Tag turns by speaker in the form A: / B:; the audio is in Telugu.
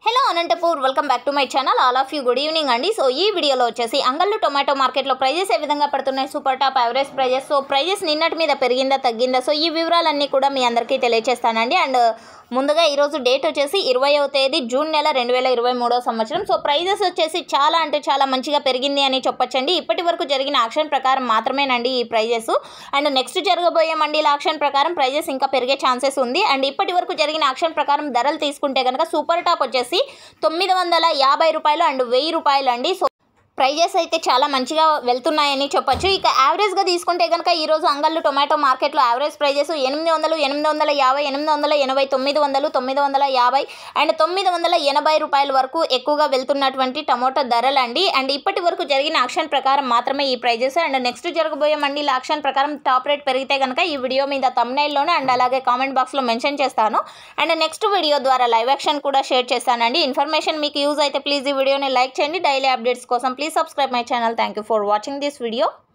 A: hello Anantapur welcome back to my channel all of you good evening అండి సో ఈ వీడియోలో వచ్చేసి అంగళ్ళు టొమాటో మార్కెట్లో ప్రైజెస్ ఏ విధంగా పడుతున్నాయి super top average prices so prices నిన్నటి మీద పెరిగిందా తగ్గిందా సో ఈ వివరాలన్నీ కూడా మీ అందరికీ తెలియజేస్తానండి అండ్ ముందుగా ఈరోజు డేట్ వచ్చేసి ఇరవయవ తేదీ జూన్ నెల రెండు వేల ఇరవై మూడో సంవత్సరం సో ప్రైజెస్ వచ్చేసి చాలా అంటే చాలా మంచిగా పెరిగింది అని చెప్పొచ్చండి ఇప్పటి వరకు జరిగిన ఆక్షన్ ప్రకారం మాత్రమేనండి ఈ ప్రైజెస్ అండ్ నెక్స్ట్ జరగబోయే మండీల ఆక్షన్ ప్రకారం ప్రైజెస్ ఇంకా పెరిగే ఛాన్సెస్ ఉంది అండ్ ఇప్పటి వరకు జరిగిన ఆక్షన్ ప్రకారం ధరలు తీసుకుంటే కనుక సూపర్ టాప్ వచ్చేసి తొమ్మిది వందల యాభై రూపాయలు అండ్ వెయ్యి రూపాయలు అండి సో ప్రైజెస్ అయితే చాలా మంచిగా వెళ్తున్నాయని చెప్పొచ్చు ఇక యావరేజ్గా తీసుకుంటే కనుక ఈరోజు అంగళ్ళు టొమాటో మార్కెట్లో యావరేజ్ ప్రైజెస్ ఎనిమిది వందలు ఎనిమిది వందల యాభై ఎనిమిది వందల ఎనభై తొమ్మిది వందలు తొమ్మిది వందల యాభై అండ్ తొమ్మిది వందల ఎనభై రూపాయల వరకు ఎక్కువగా వెళ్తున్నటువంటి టమోటా ధరలు అండి అండ్ ఇప్పటి వరకు జరిగిన ఆక్షన్ ప్రకారం మాత్రమే ఈ ప్రైజెస్ అండ్ నెక్స్ట్ జరగబోయే మండీల ఆక్షన్ ప్రకారం టాప్ రేట్ పెరిగితే కనుక ఈ వీడియో మీద తమ్నైల్లోనే అండ్ అలాగే కామెంట్ బాక్స్లో మెన్షన్ చేస్తాను అండ్ నెక్స్ట్ వీడియో ద్వారా లైవ్ యాక్షన్ కూడా షేర్ చేస్తానండి ఇన్ఫర్మేషన్ మీకు యూజ్ అయితే ప్లీజ్ ఈ వీడియోని లైక్ చేయండి డైలీ అప్డేట్స్ కోసం please subscribe my channel thank you for watching this video